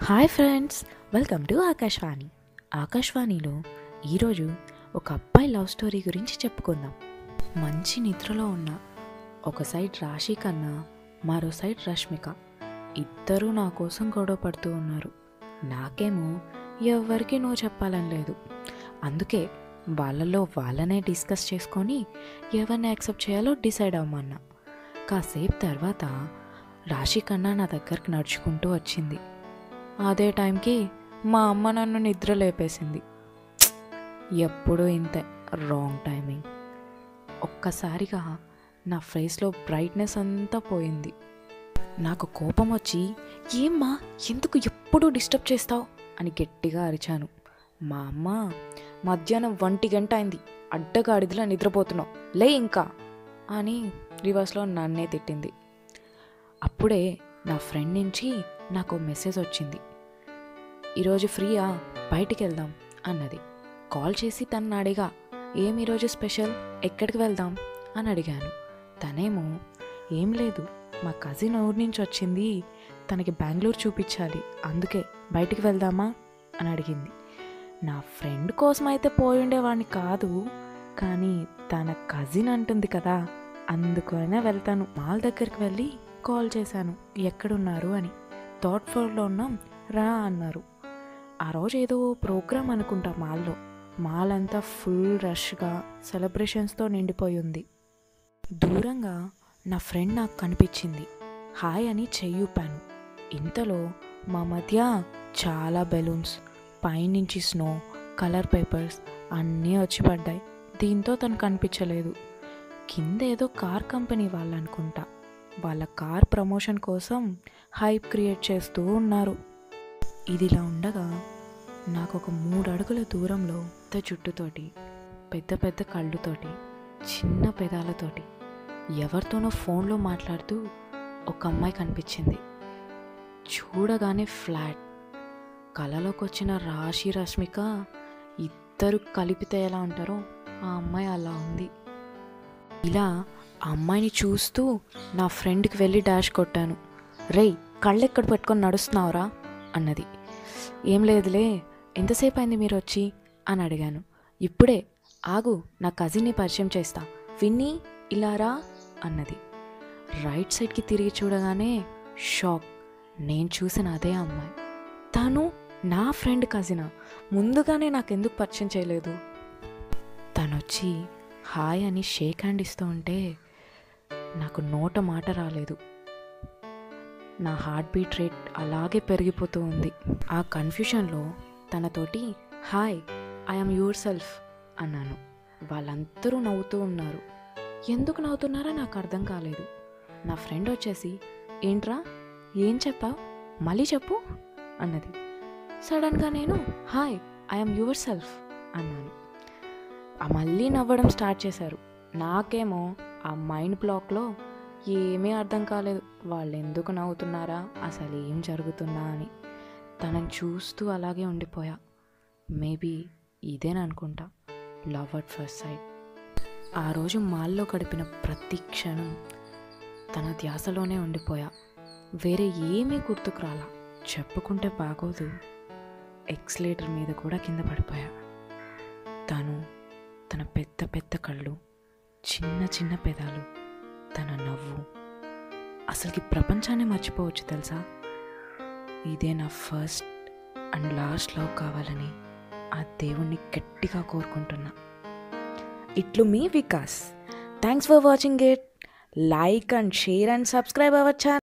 hi friends welcome to Akashvani ఆకాశవాణిలో ఈరోజు ఒక అబ్బాయి లవ్ స్టోరీ గురించి చెప్పుకుందాం మంచి నిద్రలో ఉన్న ఒక సైడ్ రాశి కన్నా మరో సైడ్ రష్మిక ఇద్దరూ నా కోసం గొడవ పడుతూ ఉన్నారు నాకేమో ఎవరికి నో చెప్పాలని లేదు అందుకే వాళ్ళలో వాళ్ళనే డిస్కస్ చేసుకొని ఎవరిని యాక్సెప్ట్ చేయాలో డిసైడ్ అవ్వమన్నా కాసేపు తర్వాత రాశి కన్నా నా దగ్గరికి నడుచుకుంటూ వచ్చింది అదే టైంకి మా అమ్మ నన్ను నిద్ర లేపేసింది ఎప్పుడూ ఇంతే రాంగ్ టైమింగ్ ఒక్కసారిగా నా ఫేస్లో బ్రైట్నెస్ అంతా పోయింది నాకు కోపం వచ్చి ఏమ్మా ఎందుకు ఎప్పుడూ డిస్టర్బ్ చేస్తావు అని గట్టిగా అరిచాను మా అమ్మ మధ్యాహ్నం ఒంటి గంట అయింది అడ్డగాడిదిలా నిద్రపోతున్నావు లే ఇంకా అని రివర్స్లో నన్నే తిట్టింది అప్పుడే నా ఫ్రెండ్ నుంచి నాకు మెసేజ్ వచ్చింది ఈరోజు ఫ్రీయా బయటికి వెళ్దాం అన్నది కాల్ చేసి తను అడిగా ఏం ఈరోజు స్పెషల్ ఎక్కడికి వెళ్దాం అని అడిగాను తనేమో ఏం లేదు మా కజిన్ ఊరి నుంచి వచ్చింది తనకి బెంగళూరు చూపించాలి అందుకే బయటికి వెళ్దామా అని అడిగింది నా ఫ్రెండ్ కోసం అయితే పోయి ఉండేవాడిని కాదు కానీ తన కజిన్ అంటుంది కదా అందుకనే వెళ్తాను మాల్ దగ్గరికి వెళ్ళి కాల్ చేశాను ఎక్కడున్నారు అని థర్డ్ ఫ్లోర్లో ఉన్నాం రా అన్నారు ఆ రోజు ఏదో ప్రోగ్రామ్ అనుకుంటా మాల్లో మాల్ అంతా ఫుల్ రష్గా సెలబ్రేషన్స్తో నిండిపోయి ఉంది దూరంగా నా ఫ్రెండ్ నాకు కనిపించింది హాయ్ అని చెయ్యూపాను ఇంతలో మా మధ్య చాలా బెలూన్స్ పైనుంచి స్నో కలర్ పేపర్స్ అన్నీ వచ్చి పడ్డాయి దీంతో తను కనిపించలేదు కింద ఏదో కార్ కంపెనీ వాళ్ళు అనుకుంటా వాళ్ళ కార్ ప్రమోషన్ కోసం హైప్ క్రియేట్ చేస్తూ ఉన్నారు ఇదిలా ఉండగా నాకు ఒక మూడు అడుగుల దూరంలో పెద్ద జుట్టుతోటి పెద్ద పెద్ద కళ్ళుతోటి చిన్న పెదాలతోటి ఎవరితోనో ఫోన్లో మాట్లాడుతూ ఒక అమ్మాయి కనిపించింది చూడగానే ఫ్లాట్ కళలోకి వచ్చిన రాశి రష్మిక ఇద్దరు కలిపితే ఎలా ఉంటారో ఆ అమ్మాయి అలా ఉంది ఇలా ఆ అమ్మాయిని చూస్తూ నా ఫ్రెండ్కి వెళ్ళి డాష్ కొట్టాను రేయ్ కళ్ళెక్కడ పెట్టుకొని నడుస్తున్నావురా అన్నది ఏం లేదులే ఎంతసేపు అయింది మీరు వచ్చి అని అడిగాను ఇప్పుడే ఆగు నా కజిన్ని పరిచయం చేస్తా విన్నీ ఇలారా అన్నది రైట్ సైడ్కి తిరిగి చూడగానే షాక్ నేను చూసిన అదే అమ్మాయి తను నా ఫ్రెండ్ కజినా ముందుగానే నాకెందుకు పరిచయం చేయలేదు తనొచ్చి హాయ్ అని షేక్ హ్యాండ్ ఇస్తూ ఉంటే నాకు నోట మాట రాలేదు నా హార్ట్ బీట్ రేట్ అలాగే పెరిగిపోతూ ఉంది ఆ కన్ఫ్యూషన్లో తనతోటి హాయ్ ఐఎమ్ యువర్ సెల్ఫ్ అన్నాను వాళ్ళందరూ నవ్వుతూ ఉన్నారు ఎందుకు నవ్వుతున్నారో నాకు అర్థం కాలేదు నా ఫ్రెండ్ వచ్చేసి ఏంట్రా ఏం చెప్పావు మళ్ళీ చెప్పు అన్నది సడన్గా నేను హాయ్ ఐఎమ్ యువర్ సెల్ఫ్ అన్నాను ఆ మళ్ళీ నవ్వడం స్టార్ట్ చేశారు నాకేమో ఆ మైండ్ బ్లాక్లో ఏమీ అర్థం కాలేదు వాళ్ళు ఎందుకు నవ్వుతున్నారా అసలు ఏం జరుగుతుందా అని తనని చూస్తూ అలాగే ఉండిపోయా మేబీ ఇదేననుకుంటా లవ్ అట్ ఫస్ట్ సైడ్ ఆ రోజు మాల్లో గడిపిన ప్రతి క్షణం తన ధ్యాసలోనే ఉండిపోయా వేరే ఏమీ గుర్తుకు రాలా చెప్పుకుంటే బాగోదు ఎక్స్లేటర్ మీద కూడా కింద పడిపోయా తను తన పెద్ద పెద్ద కళ్ళు చిన్న చిన్న పెదాలు తన నవ్వు అసలుకి ప్రపంచాన్ని మర్చిపోవచ్చు తెలుసా ఇదే నా ఫస్ట్ అండ్ లాస్ట్ లవ్ కావాలని ఆ దేవుణ్ణి గట్టిగా కోరుకుంటున్నా ఇట్లు మీ Vikas thanks for watching it like and share and subscribe అవ్వచ్చా